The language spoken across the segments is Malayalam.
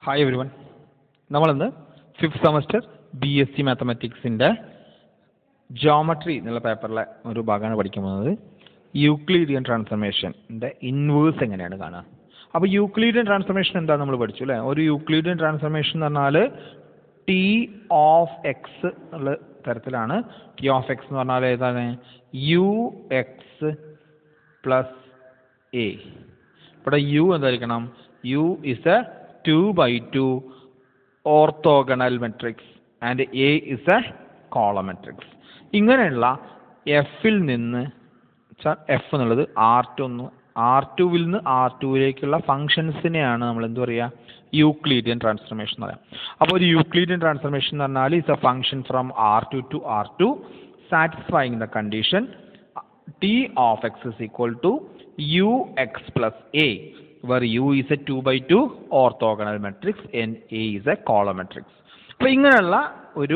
ഹായ് എവരി വൺ നമ്മളിന്ന് fifth semester B S C മാത്തമാറ്റിക്സിൻ്റെ ജോമട്രി എന്നുള്ള പേപ്പറിലെ ഒരു ഭാഗമാണ് പഠിക്കാൻ പോകുന്നത് യൂക്ലീഡിയൻ ട്രാൻസ്ഫർമേഷൻ്റെ ഇൻവേഴ്സ് എങ്ങനെയാണ് കാണുക അപ്പോൾ യൂക്ലീഡിയൻ ട്രാൻസ്ഫർമേഷൻ എന്താ നമ്മൾ പഠിച്ചു അല്ലേ ഒരു യൂക്ലീഡിയൻ ട്രാൻസ്ഫർമേഷൻ എന്ന് പറഞ്ഞാൽ ടി ഓഫ് എക്സ് എന്നുള്ള തരത്തിലാണ് ടി ഓഫ് എക്സ് എന്ന് പറഞ്ഞാൽ ഏതാണ് യു എക്സ് പ്ലസ് എ ഇവിടെ യു എന്തായിരിക്കണം U is a two by two orthogonal matrix and A is a column matrix ഇങ്ങനെയുള്ള എഫിൽ നിന്ന് എഫ് എന്നുള്ളത് ആർ ടു ഒന്ന് ആർ ടുവിൽ നിന്ന് ആർ ടുവിലേക്കുള്ള ഫംഗ്ഷൻസിനെയാണ് നമ്മൾ എന്ത് പറയുക യൂക്ലീഡിയൻ ട്രാൻസ്ഫർമേഷൻ എന്ന് പറയാം അപ്പോൾ ഒരു യൂക്ലീഡിയൻ ട്രാൻസ്ഫർമേഷൻ എന്ന് പറഞ്ഞാൽ is a function from R two to R two satisfying the condition T of X is equal to U X plus A where u is a 2 by 2 orthogonal matrix and a is a column matrix. അപ്പോൾ ഇങ്ങനെയുള്ള ഒരു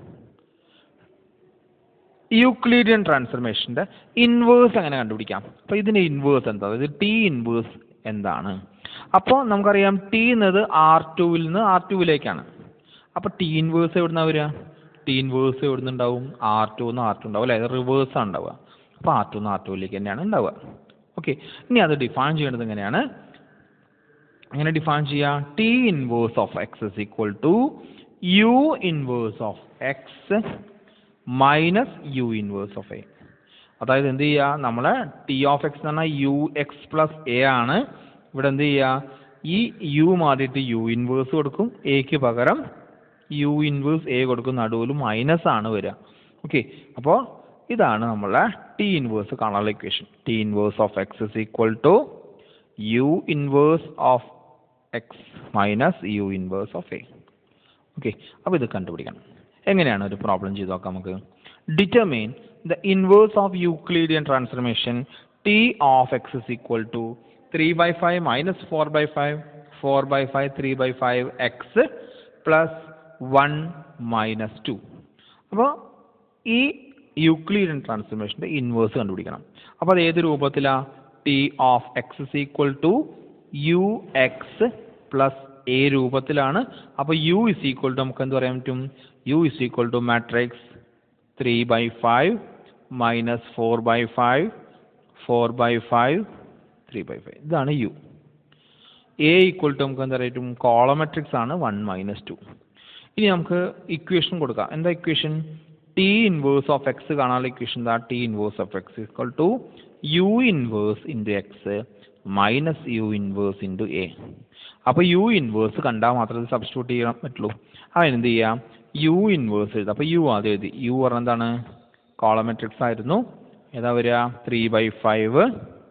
യൂക്ലീഡിയൻ ട്രാൻസ്ഫർമേഷൻ്റെ ഇൻവേഴ്സ് എങ്ങനെ കണ്ടുപിടിക്കാം അപ്പോൾ ഇതിൻ്റെ ഇൻവേഴ്സ് എന്താ ഇത് ടി ഇൻവേഴ്സ് എന്താണ് അപ്പോൾ നമുക്കറിയാം ടി എന്നത് ആർ ടുവിൽ നിന്ന് ആർ ടുവിലേക്കാണ് അപ്പോൾ ടി ഇൻവേഴ്സ് എവിടുന്ന വരിക ടി ഇൻവേഴ്സ് എവിടുന്ന് ഉണ്ടാവും ആർ ടു നിന്ന് ആർ ടു ഉണ്ടാവും അല്ലേ റിവേഴ്സ് ആണ് ഉണ്ടാവുക അപ്പോൾ ആർ ടു നിന്ന് ആർ ടുവിലേക്ക് തന്നെയാണ് ഉണ്ടാവുക ഓക്കെ ഇനി അത് ഡിഫൈൻ ചെയ്യേണ്ടത് എങ്ങനെയാണ് എങ്ങനെ ഡിഫൈൻ ചെയ്യുക T inverse of X is equal to U inverse of X minus U inverse of A അതായത് എന്ത് ചെയ്യുക നമ്മൾ ടി ഓഫ് എക്സ് എന്ന് പറഞ്ഞാൽ യു എക്സ് പ്ലസ് എ ആണ് ഇവിടെ എന്ത് ചെയ്യുക ഈ യു മാറിയിട്ട് യു ഇൻവേഴ്സ് കൊടുക്കും എക്ക് പകരം യു ഇൻവേഴ്സ് എ കൊടുക്കും നടുവിൽ മൈനസ് ആണ് വരിക ഓക്കെ അപ്പോൾ ഇതാണ് നമ്മളെ ടി ഇൻവേഴ്സ് കാണാനുള്ള equation T inverse of X is equal to U inverse of X minus U inverse of A okay അപ്പോൾ ഇത് കണ്ടുപിടിക്കണം എങ്ങനെയാണ് ഒരു പ്രോബ്ലം ചെയ്ത് നോക്കാം നമുക്ക് determine the inverse of Euclidean transformation T of X is equal to three by five minus four by five four by five three by five X plus one minus two അപ്പോൾ ഈ യൂക്ലീഡിയൻ ട്രാൻസ്ഫർമേഷൻ്റെ ഇൻവേഴ്സ് കണ്ടുപിടിക്കണം അപ്പോൾ അത് ഏത് രൂപത്തിലാണ് T of X is equal to U X plus A രൂപത്തിലാണ് അപ്പോൾ യു ഇസ് ഈക്വൽ ടു നമുക്ക് എന്ത് പറയാൻ പറ്റും U is equal to matrix three by five minus four by five four by five three by five ഇതാണ് യു എ ഈക്വൽ ടു നമുക്ക് എന്താ പറയുക കോളമെട്രിക്സ് ആണ് വൺ മൈനസ് ടു ഇനി നമുക്ക് ഇക്വേഷൻ കൊടുക്കാം എന്താ equation T inverse of X കാണാനുള്ള ഇക്വേഷൻ എന്താ T inverse of X equal to U inverse into X minus U inverse into A അപ്പോൾ യു ഇൻവേഴ്സ് കണ്ടാൽ മാത്രമേ സബ്സ്റ്റിറ്റ്യൂട്ട് ചെയ്യാൻ പറ്റുള്ളൂ അതിനെന്ത് ചെയ്യാം യു ഇൻവേഴ്സ് എഴുതാം അപ്പോൾ യു ആദ്യം എഴുതി യു പറഞ്ഞ എന്താണ് കോളമെട്രിക്സ് ആയിരുന്നു ഏതാ വരിക three by five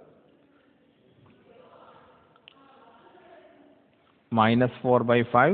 minus four by five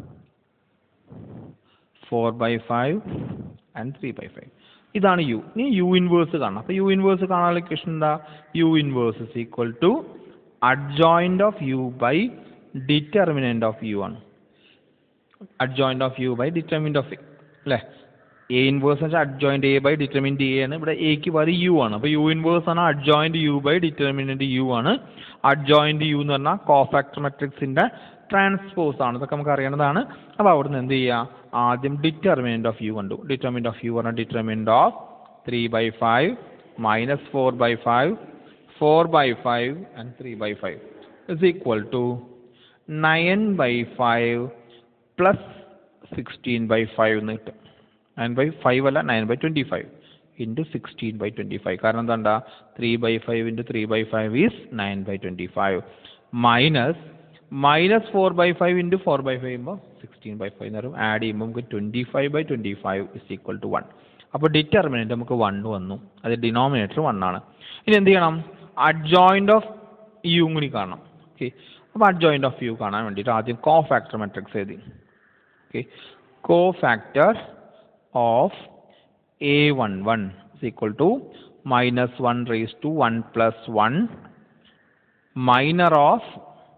four by five and three by five ഇതാണ് യു ഇനി യു ഇൻവേഴ്സ് കാണാം അപ്പോൾ യു ഇൻവേഴ്സ് കാണാനുള്ള ഇക്വേഷൻ എന്താ U inverse is equal to adjoint of U by determinant of U ആണ് adjoint of U by determinant of അല്ലേ എ ഇൻവേഴ്സ് വെച്ചാൽ adjoint A by determinant A ആണ് ഇവിടെ എക്ക് പകരം യു ആണ് അപ്പോൾ യു ഇൻവേഴ്സ് ആണ് adjoint U by determinant U ആണ് അഡ്ജോയിൻ്റ് യു എന്ന് പറഞ്ഞാൽ കോഫാക്ടർ മെട്രിക്സിൻ്റെ ട്രാൻസ്പോസ് ആണ് ഇതൊക്കെ നമുക്ക് അറിയേണ്ടതാണ് അപ്പോൾ അവിടുന്ന് എന്ത് ചെയ്യുക ആദ്യം ഡിറ്റർമിനൻ്റ് ഓഫ് യു കണ്ടു ഡിറ്റർമിനൻ്റ് ഓഫ് യു പറഞ്ഞാൽ determinant of three by five minus four by five four by five and three by five is equal to nine by five plus sixteen by five എന്ന് കിട്ടും നയൻ ബൈ ഫൈവ് അല്ല nine by twenty five into sixteen by twenty five കാരണം എന്താ three by five into three by five is nine by twenty five minus minus four by five into four by five ചെയ്യുമ്പോൾ സിക്സ്റ്റീൻ ബൈ ഫൈവ് എന്ന് പറയും ആഡ് ചെയ്യുമ്പോൾ നമുക്ക് twenty five by twenty five is equal to one അപ്പോൾ ഡിറ്റർമിനൻ്റ് നമുക്ക് വൺ വന്നു അത് ഡിനോമിനേറ്റർ വൺ ആണ് ഇനി എന്ത് ചെയ്യണം അഡ്ജോയിൻ്റ് ഓഫ് യു കൂടി കാണണം ഓക്കെ അപ്പോൾ അഡ്ജോയിൻ്റ് ഓഫ് യു കാണാൻ വേണ്ടിയിട്ട് ആദ്യം കോ ഫാക്ടർ മെട്രിക്സ് എഴുതി okay cofactor of A one one is equal to minus one raise to one plus one minor of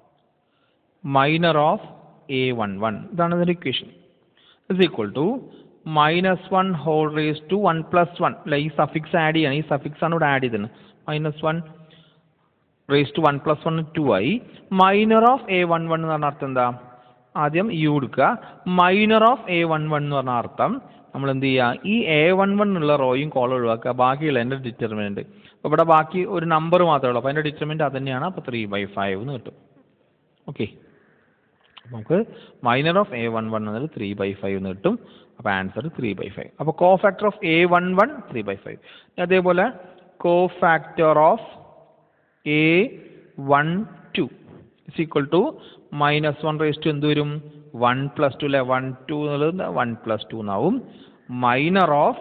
minor of A one one ഇതാണ് ഇതിൻ്റെ equation is equal to minus one whole raise to one plus one അല്ല ഈ സഫിക്സ് ആഡ് ചെയ്യണം ഈ സഫിക്സ് ആണ് ഇവിടെ ആഡ് ചെയ്തത് minus one raise to one plus one two ആയി minor of A one one എന്ന് പറഞ്ഞ അർത്ഥം എന്താ ആദ്യം യു എടുക്കുക minor of A one one എന്ന് പറഞ്ഞ അർത്ഥം നമ്മൾ എന്ത് ചെയ്യുക ഈ എ വൺ വൺ ഉള്ള റോയും കോളം ഒഴിവാക്കുക ബാക്കിയുള്ള എൻ്റെ ഡിറ്റർമിനൻറ്റ് അപ്പോൾ ഇവിടെ ബാക്കി ഒരു നമ്പർ മാത്രമേ ഉള്ളൂ അപ്പോൾ അതിൻ്റെ ഡിറ്റർമിനൻറ്റ് അത് തന്നെയാണ് അപ്പോൾ ത്രീ ബൈ ഫൈവ് എന്ന് കിട്ടും ഓക്കെ നമുക്ക് minor of A one one എന്നത് ത്രീ ബൈ ഫൈവ് എന്ന് കിട്ടും അപ്പോൾ ആൻസർ ത്രീ ബൈ ഫൈവ് അപ്പോൾ cofactor of A one one three by five അതേപോലെ cofactor of A one two is equal to minus one raise to എന്ത് വരും വൺ പ്ലസ് ടു അല്ലെ വൺ ടു എന്നുള്ളത് വൺ പ്ലസ് ടു എന്നാവും minor of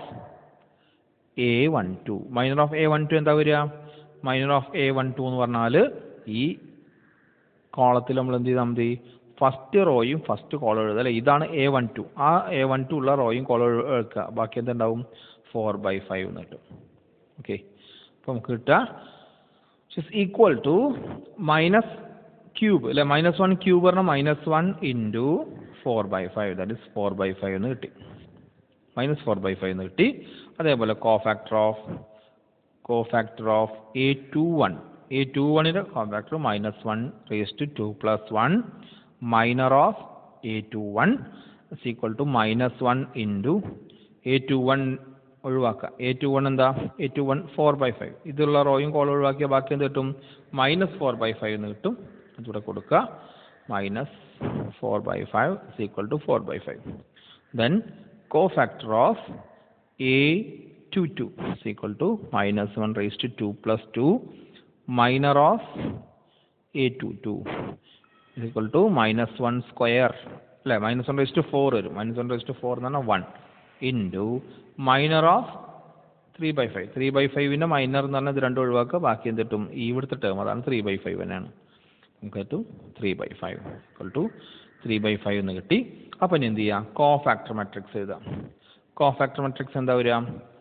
A one two minor of A one two എന്താ വരിക minor of A one two എന്ന് പറഞ്ഞാൽ ഈ കോളത്തിൽ നമ്മൾ എന്ത് ചെയ്താൽ മതി ഫസ്റ്റ് റോയും ഫസ്റ്റ് കോളം എഴുതുക അല്ലെ ഇതാണ് എ വൺ ടു ആ എ വൺ ടു ഉള്ള റോയും കോളം എടുക്കുക ബാക്കി എന്തുണ്ടാവും ഫോർ ബൈ ഫൈവ് എന്ന് കിട്ടും ഓക്കെ അപ്പോൾ നമുക്ക് കിട്ടുക is equal to minus cube അല്ലെ മൈനസ് വൺ ക്യൂബ് പറഞ്ഞാൽ minus one into four by five that is four by five എന്ന് കിട്ടി മൈനസ് ഫോർ ബൈ ഫൈവ് എന്ന് കിട്ടി അതേപോലെ cofactor of cofactor of A two one A two വണ്ണിൻ്റെ cofactor minus one raise to two plus one minor of A two one is equal to minus one into A two one ഒഴിവാക്കുക എ ടു വൺ എന്താ A two one four by five ഇതുള്ള റോയും കോളും ഒഴിവാക്കിയാൽ ബാക്കി എന്ത് കിട്ടും മൈനസ് ഫോർ ബൈ ഫൈവ് എന്ന് കിട്ടും അതിവിടെ കൊടുക്കുക minus four by five is equal to four by five then cofactor of a 2 2 is equal to minus 1 raised to 2 plus 2 minor of a 2 2 is equal to minus 1 square അല്ലേ മൈനസ് വൺ റേസ്റ്റ് ഫോർ വരും മൈനസ് വൺ റേസ്റ്റ് ഫോർ എന്ന് പറഞ്ഞാൽ one into minor of three by five three by ഫൈവിൻ്റെ മൈനർ എന്ന് പറഞ്ഞാൽ ഇത് രണ്ടും ഒഴിവാക്കുക ബാക്കി എന്ത് കിട്ടും ഈ ഇവിടുത്തെ ടേം അതാണ് ത്രീ ബൈ ഫൈവ് തന്നെയാണ് നമുക്ക് കിട്ടും three by five equal to three by five എന്ന് കിട്ടി അപ്പം ഇനി എന്ത് ചെയ്യുക കോ ഫാക്ടർ മെട്രിക്സ് എഴുതാം കോ ഫാക്ടർ മെട്രിക്സ് എന്താ വരിക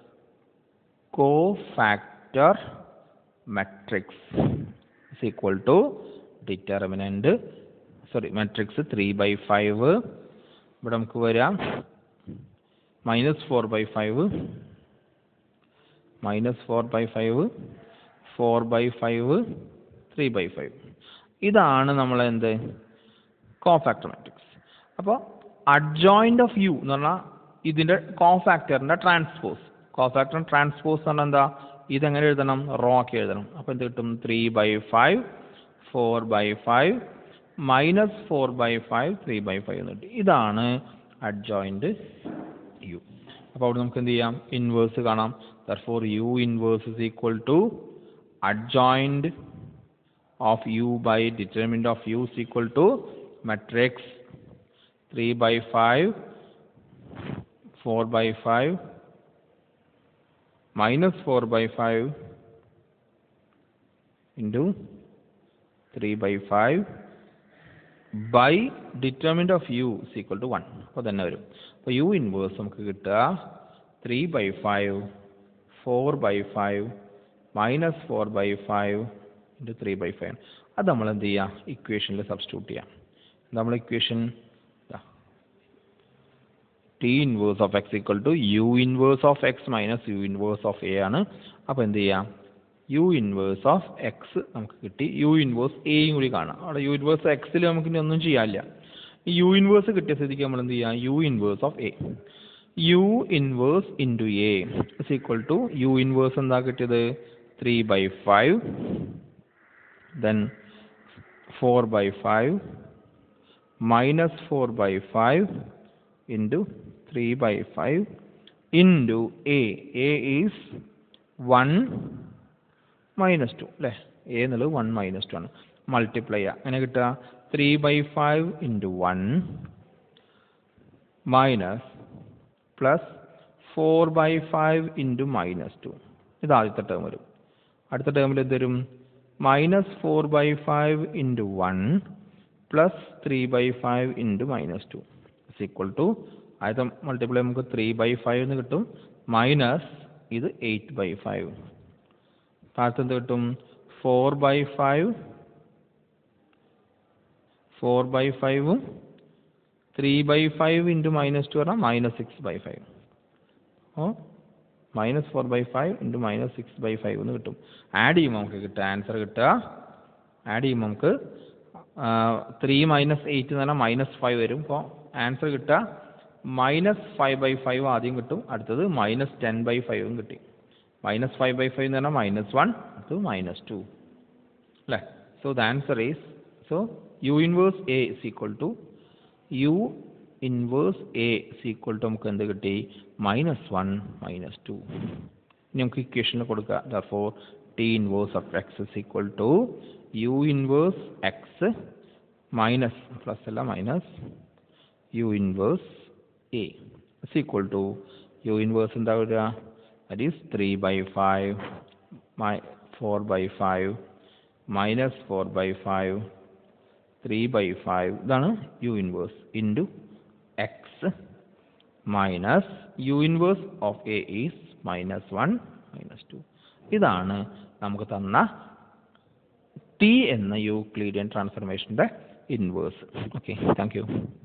cofactor matrix is equal to determinant sorry matrix three by five ഇവിടെ നമുക്ക് വരാം minus four by five minus four by five four by five three by five ഇതാണ് നമ്മളെന്ത് കോഫാക്ടർ മാട്രിക്സ് അപ്പോൾ അഡ്ജോയിൻ്റ് ഓഫ് യു എന്ന് പറഞ്ഞാൽ ഇതിൻ്റെ കോഫാക്ടറിൻ്റെ ട്രാൻസ്പോസ് കോഫാക്ടർ ട്രാൻസ്പോസ് എന്ന് പറഞ്ഞാൽ എന്താ ഇതെങ്ങനെ എഴുതണം റോ ആക്കി എഴുതണം അപ്പോൾ എന്ത് കിട്ടും three by five four by five minus four by five three by five എന്ന് കിട്ടി ഇതാണ് അഡ്ജോയിൻ്റ് യു അപ്പോൾ അവിടെ നമുക്ക് എന്ത് ചെയ്യാം ഇൻവേഴ്സ് കാണാം therefore U inverse is equal to adjoint of u by determinant of u is equal to matrix 3 by 5 4 by 5 minus 4 by 5 into 3 by 5 by determinant of u is equal to 1 അപ്പോൾ തന്നെ വരും അപ്പോൾ യു ഇൻവേഴ്സ് നമുക്ക് കിട്ടുക three by five four by five minus four by five into three by five അത് നമ്മൾ എന്ത് ചെയ്യുക ഇക്വേഷനിൽ സബ്സ്റ്റിറ്റ്യൂട്ട് ചെയ്യാം നമ്മൾ equation T inverse of X equal to U inverse of X minus U inverse of A ആണ് അപ്പോൾ എന്ത് ചെയ്യാം യു ഇൻവേഴ്സ് ഓഫ് എക്സ് നമുക്ക് കിട്ടി യു ഇൻവേഴ്സ് എയും കൂടി കാണാം അവിടെ യു ഇൻവേഴ്സ് എക്സിൽ നമുക്ക് ഇനി ഒന്നും ചെയ്യാനില്ല ഈ യു ഇൻവേഴ്സ് കിട്ടിയ സ്ഥിതിക്ക് നമ്മൾ എന്ത് ചെയ്യാം U inverse of A U inverse into A is equal to U inverse എന്താ കിട്ടിയത് three by five then 4 by 5 minus 4 by 5 into 3 by 5 into a a is 1 minus 2 അല്ലേ എ എന്നുള്ളത് വൺ മൈനസ് ടു ആണ് മൾട്ടിപ്ലൈ ചെയ്യുക അങ്ങനെ കിട്ടുക three by five into one minus plus four by five into minus two ഇത് ആദ്യത്തെ ടേം വരും അടുത്ത ടേമിൽ എന്ത് വരും minus four by five into one plus three by five into minus two is equal to ആദ്യത്തെ മൾട്ടിപ്ലൈ നമുക്ക് ത്രീ ബൈ ഫൈവ് എന്ന് കിട്ടും മൈനസ് ഇത് എയ്റ്റ് ബൈ ഫൈവ് താഴത്ത് എന്ത് കിട്ടും four by five four by ഫൈവും three by five into minus two പറഞ്ഞാൽ minus six by five oh minus four by five into minus six by five എന്ന് കിട്ടും ആഡ് ചെയ്യുമ്പോൾ നമുക്ക് കിട്ടുക ആൻസർ കിട്ടുക ആഡ് ചെയ്യുമ്പോൾ നമുക്ക് ത്രീ മൈനസ് എയ്റ്റ് എന്ന് പറഞ്ഞാൽ മൈനസ് ഫൈവ് വരും അപ്പോൾ ആൻസർ കിട്ടുക മൈനസ് ഫൈവ് ബൈ ഫൈവ് ആദ്യം കിട്ടും അടുത്തത് മൈനസ് ടെൻ ബൈ ഫൈവും കിട്ടി മൈനസ് ഫൈവ് ബൈ ഫൈവ് എന്ന് പറഞ്ഞാൽ മൈനസ് വൺ അടുത്തത് മൈനസ് ടു അല്ലേ so the answer is so U inverse A is equal to U inverse A is equal to നമുക്ക് എന്ത് കിട്ടി മൈനസ് വൺ മൈനസ് ടു ഇനി നമുക്ക് ഇക്വേഷനിൽ കൊടുക്കുക therefore T inverse of X is equal to U inverse X minus plus അല്ല minus U inverse A is equal to U inverse എന്താ വരിക that is three by five minus four by five minus four by five three by five ഇതാണ് U inverse into X minus U inverse of A is minus one minus two ഇതാണ് നമുക്ക് തന്ന ടി എന്ന യൂക്ലീഡിയൻ ട്രാൻസ്ഫർമേഷൻ്റെ ഇൻവേഴ്സ് ഓക്കെ താങ്ക് യു